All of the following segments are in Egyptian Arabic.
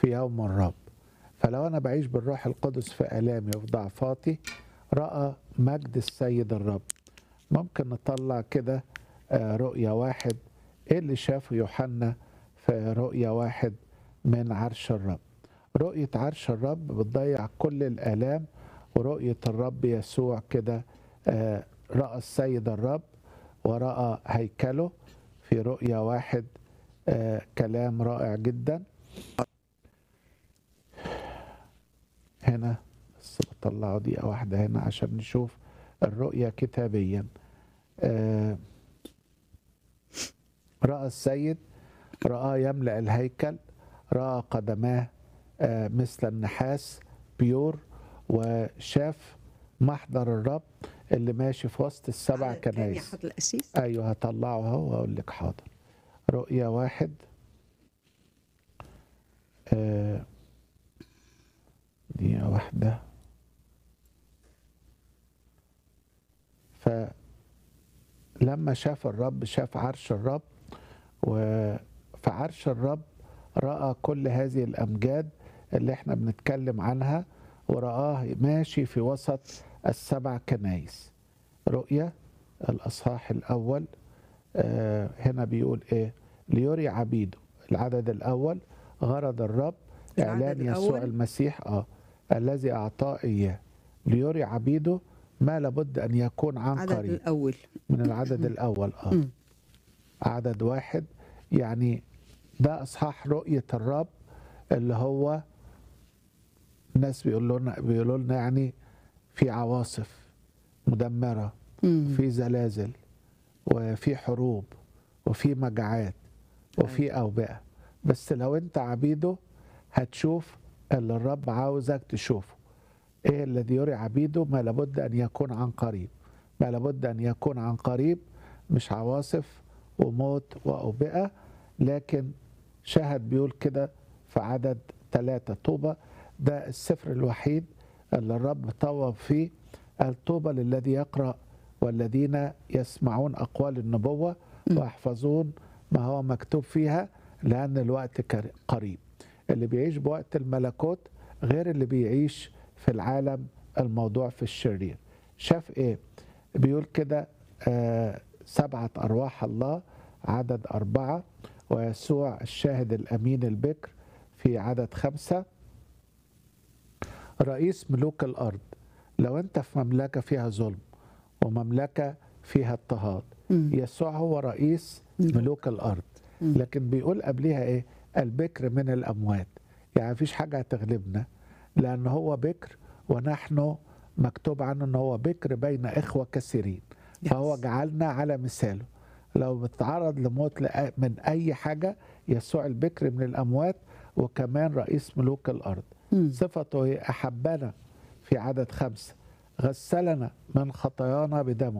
في يوم الرب فلو أنا بعيش بالروح القدس في آلامي وفي ضعفاتي رأى مجد السيد الرب ممكن نطلع كده آه، رؤية واحد إيه اللي شافه يوحنا في رؤية واحد من عرش الرب رؤية عرش الرب بتضيع كل الآلام ورؤية الرب يسوع كده آه، رأى السيد الرب ورأى هيكله في رؤية واحد آه، كلام رائع جدا هنا بس بطلعه دقيقة واحدة هنا عشان نشوف الرؤية كتابيا آه، رأى السيد رأى يملأ الهيكل رأى قدماه آه، مثل النحاس بيور وشاف محضر الرب اللي ماشي في وسط السبع على تاني كنايس حضر القسيس ايوه هطلعه اهو واقول لك حاضر رؤية واحد آه، دقيقة واحدة فلما شاف الرب شاف عرش الرب وفي عرش الرب رأى كل هذه الأمجاد اللي احنا بنتكلم عنها ورآه ماشي في وسط السبع كنايس رؤية الأصحاح الأول آه، هنا بيقول إيه ليري عبيده العدد الأول غرض الرب العدد إعلان يسوع الأول؟ المسيح آه الذي أعطاه إياه ليري عبيده ما لابد أن يكون عن العدد قريب الأول من العدد الأول آه مم. عدد واحد يعني ده اصحاح رؤيه الرب اللي هو الناس بيقولوا لنا بيقولوا لنا يعني في عواصف مدمره مم. في زلازل وفي حروب وفي مجاعات وفي اوبئه بس لو انت عبيده هتشوف اللي الرب عاوزك تشوفه ايه الذي يري عبيده ما لابد ان يكون عن قريب ما لابد ان يكون عن قريب مش عواصف وموت واوبئه لكن شاهد بيقول كده في عدد ثلاثة طوبى ده السفر الوحيد اللي الرب طوب فيه الطوبى للذي يقرأ والذين يسمعون أقوال النبوة ويحفظون ما هو مكتوب فيها لأن الوقت كر- قريب اللي بيعيش بوقت الملكوت غير اللي بيعيش في العالم الموضوع في الشرير شاف ايه بيقول كده آه سبعة أرواح الله عدد أربعة ويسوع الشاهد الأمين البكر في عدد خمسة رئيس ملوك الأرض لو أنت في مملكة فيها ظلم ومملكة فيها اضطهاد مم. يسوع هو رئيس ملوك الأرض لكن بيقول قبلها إيه البكر من الأموات يعني مفيش حاجة هتغلبنا لأن هو بكر ونحن مكتوب عنه أنه هو بكر بين إخوة كثيرين فهو Yes. جعلنا على مثاله لو بتعرض لموت لأ- من أي حاجة يسوع البكر من الأموات وكمان رئيس ملوك الأرض مم. صفته هي أحبنا في عدد خمسة غسلنا من خطايانا بدمه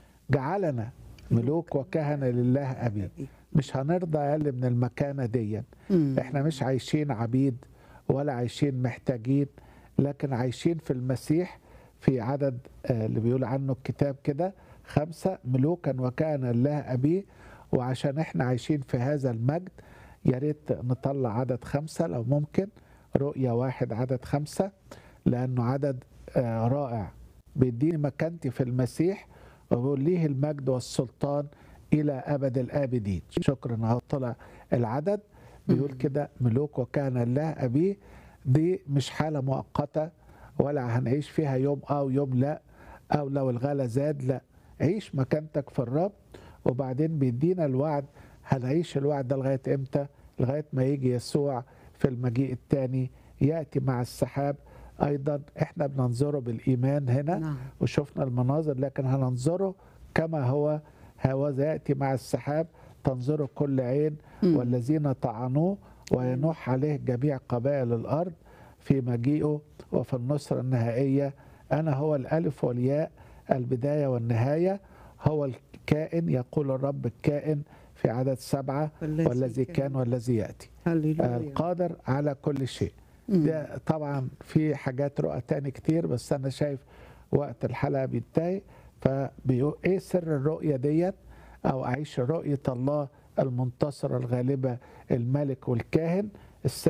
جعلنا ملوك وكهنة لله أبي مش هنرضى أقل من المكانة دي مم. احنا مش عايشين عبيد ولا عايشين محتاجين لكن عايشين في المسيح في عدد آه، اللي بيقول عنه الكتاب كده خمسة ملوكا وكان الله أبيه وعشان احنا عايشين في هذا المجد يا ريت نطلع عدد خمسة لو ممكن رؤية واحد عدد خمسة لأنه عدد آه، رائع بيديني مكانتي في المسيح وبيقول ليه المجد والسلطان إلى أبد الآبدين شكرا اهو طلع العدد بيقول كده ملوك وكان الله أبيه دي مش حالة مؤقتة ولا هنعيش فيها يوم أو يوم لا أو لو الغلا زاد لا عيش مكانتك في الرب وبعدين بيدينا الوعد هنعيش الوعد ده لغاية إمتى لغاية ما يجي يسوع في المجيء الثاني يأتي مع السحاب أيضا إحنا بننظره بالإيمان هنا نعم. وشفنا المناظر لكن هننظره كما هو هوذا يأتي مع السحاب تنظره كل عين والذين طعنوه وينوح عليه جميع قبائل الأرض في مجيئه وفي النصرة النهائية أنا هو الألف والياء البداية والنهاية هو الكائن يقول الرب الكائن في عدد سبعة والذي والذي كان. كان والذي يأتي هللويا القادر على كل شيء مم. ده طبعا في حاجات رؤى تاني كتير بس انا شايف وقت الحلقه بينتهي فبيقول ايه سر الرؤيه ديت او اعيش رؤيه الله المنتصره الغالبه الملك والكاهن السر